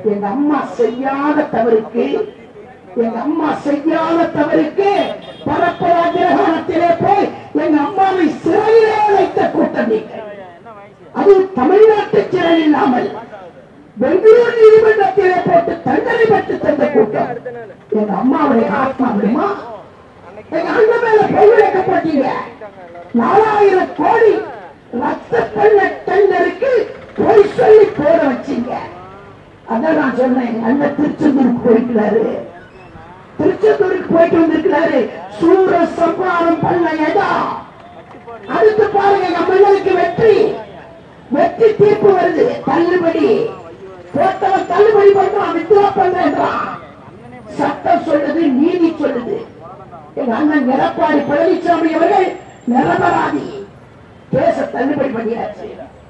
எங்க அம்மா செய்யாத தவறுக்கு எங்க அம்மா செய்யாத தவறுக்கு பரப்பரா கிரகணத்திலே போய் எங்க அம்மாவை சிறையிலே வைத்த கூட்டம் நீங்கள் அது தமிழ்நாட்டு சிறை இல்லாமல் பெங்களூர் நீதிமன்றத்திலே போட்டு தண்டனை பெற்று தந்த கூட்டம் எங்க அம்மாவுடைய ஆத்மா விடுமா எங்க அண்ணன் மேல பொய் வைக்கப்பட்டீங்க நாலாயிரம் கோடி ரத்த பண்ண டெண்டருக்கு பொய் சொல்லி போட வச்சீங்க அதான் நான் சொன்னேன் எங்க அண்ணன் திருச்செந்தூருக்கு போயிருக்கிறாரு திருச்செந்தூருக்கு போயிட்டு வந்திருக்கிறாரு சூர சம்ஹாரம் பண்ண இடம் அடுத்து பாருங்க எங்க மன்னருக்கு வெற்றி வெற்றி தீர்ப்பு வருது தள்ளுபடி போட்டவன் தள்ளுபடி பண்றான் வித்ரா பண்றான் சட்டம் சொல்லுது நீதி சொல்லுது எங்க அண்ணன் எடப்பாடி பழனிசாமி அவர்கள் நிரபராதி கேச தள்ளுபடி பண்ணியாச்சு